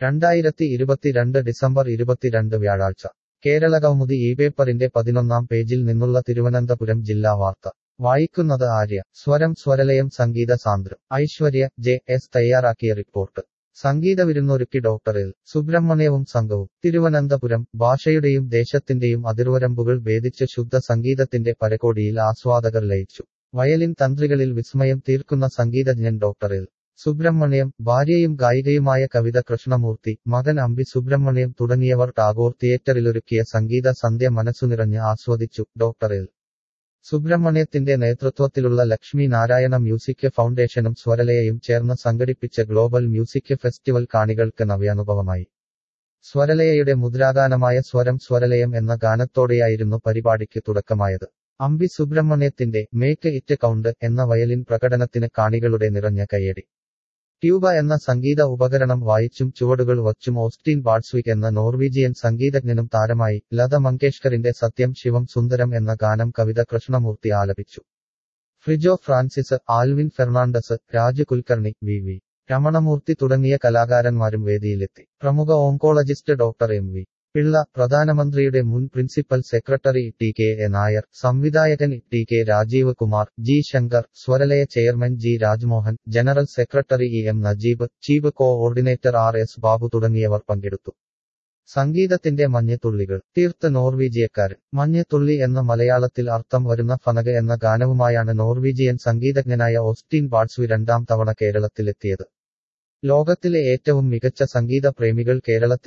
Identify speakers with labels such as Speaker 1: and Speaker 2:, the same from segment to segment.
Speaker 1: രണ്ടായിരത്തി ഇരുപത്തിരണ്ട് ഡിസംബർ ഇരുപത്തിരണ്ട് വ്യാഴാഴ്ച കേരള കൗമുദി ഈ പേപ്പറിന്റെ പതിനൊന്നാം പേജിൽ നിന്നുള്ള തിരുവനന്തപുരം ജില്ലാ വാർത്ത വായിക്കുന്നത് ആര്യ സ്വരം സ്വരലയം സംഗീത സാന്ദ്രം ഐശ്വര്യ ജെ എസ് തയ്യാറാക്കിയ റിപ്പോർട്ട് സംഗീത വിരുന്നൊരുക്കി ഡോക്ടറിൽ സുബ്രഹ്മണ്യവും സംഘവും തിരുവനന്തപുരം ഭാഷയുടെയും ദേശത്തിന്റെയും അതിർവരമ്പുകൾ ഭേദിച്ച് ശുദ്ധ സംഗീതത്തിന്റെ പരകോടിയിൽ ആസ്വാദകർ ലയിച്ചു വയലിൻ തന്ത്രികളിൽ വിസ്മയം തീർക്കുന്ന സംഗീതജ്ഞൻ ഡോക്ടറിൽ സുബ്രഹ്മണ്യം ഭാര്യയും ഗായികയുമായ കവിത കൃഷ്ണമൂർത്തി മകൻ അമ്പി സുബ്രഹ്മണ്യം തുടങ്ങിയവർ ടാഗോർ തിയേറ്ററിലൊരുക്കിയ സംഗീത സന്ധ്യ മനസ്സുനിറഞ്ഞ് ആസ്വദിച്ചു ഡോക്ടറിൽ സുബ്രഹ്മണ്യത്തിന്റെ നേതൃത്വത്തിലുള്ള ലക്ഷ്മി നാരായണ മ്യൂസിക് ഫൗണ്ടേഷനും സ്വരലയയും ചേർന്ന് സംഘടിപ്പിച്ച ഗ്ലോബൽ മ്യൂസിക് ഫെസ്റ്റിവൽ കാണികൾക്ക് നവ്യാനുഭവമായി സ്വരലയയുടെ മുദ്രാഗാനമായ സ്വരം സ്വരലയം എന്ന ഗാനത്തോടെയായിരുന്നു പരിപാടിക്ക് തുടക്കമായത് അമ്പി സുബ്രഹ്മണ്യത്തിന്റെ മേക്ക് ഇറ്റ് കൗണ്ട് എന്ന വയലിൻ പ്രകടനത്തിന് കാണികളുടെ നിറഞ്ഞ കയ്യടി ട്യൂബ എന്ന സംഗീത ഉപകരണം വായിച്ചും ചുവടുകൾ വച്ചും ഓസ്റ്റിൻ ബാൾസ്വിക് എന്ന നോർവീജിയൻ സംഗീതജ്ഞനും താരമായി ലത മങ്കേഷ്കറിന്റെ സത്യം ശിവം സുന്ദരം എന്ന ഗാനം കവിത കൃഷ്ണമൂർത്തി ആലപിച്ചു Frijo Francis Alvin Fernandez Raju Kulkarni V V Ramanamurthy തുടങ്ങിയ കലാകാരന്മാരും വേദിയിലെത്തി പ്രമുഖ oncologist doctor M V Pillai പ്രധാനമന്ത്രിയുടെ മുൻ principal secretary T K A Nair സംവിധായകൻ T K Rajeev Kumar G Shankar Swaralaya chairman G Rajmohan general secretary E M Najeeb chief coordinator R S Babu തുടങ്ങിയവർ പങ്കെടുത്തു സംഗീതത്തിന്റെ മഞ്ഞത്തുള്ളികൾ തീർത്ത് നോർവീജിയക്കാരൻ മഞ്ഞത്തുള്ളി എന്ന മലയാളത്തിൽ അർത്ഥം വരുന്ന ഫനക എന്ന ഗാനവുമായാണ് നോർവീജിയൻ സംഗീതജ്ഞനായ ഓസ്റ്റിൻ ബാൾസ്വി രണ്ടാം തവണ കേരളത്തിലെത്തിയത് ലോകത്തിലെ ഏറ്റവും മികച്ച സംഗീത പ്രേമികൾ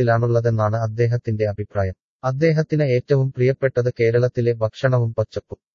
Speaker 1: കേരളത്തിലാണുള്ളതെന്നാണ് അദ്ദേഹത്തിന്റെ അഭിപ്രായം അദ്ദേഹത്തിന് ഏറ്റവും പ്രിയപ്പെട്ടത് കേരളത്തിലെ ഭക്ഷണവും പച്ചപ്പും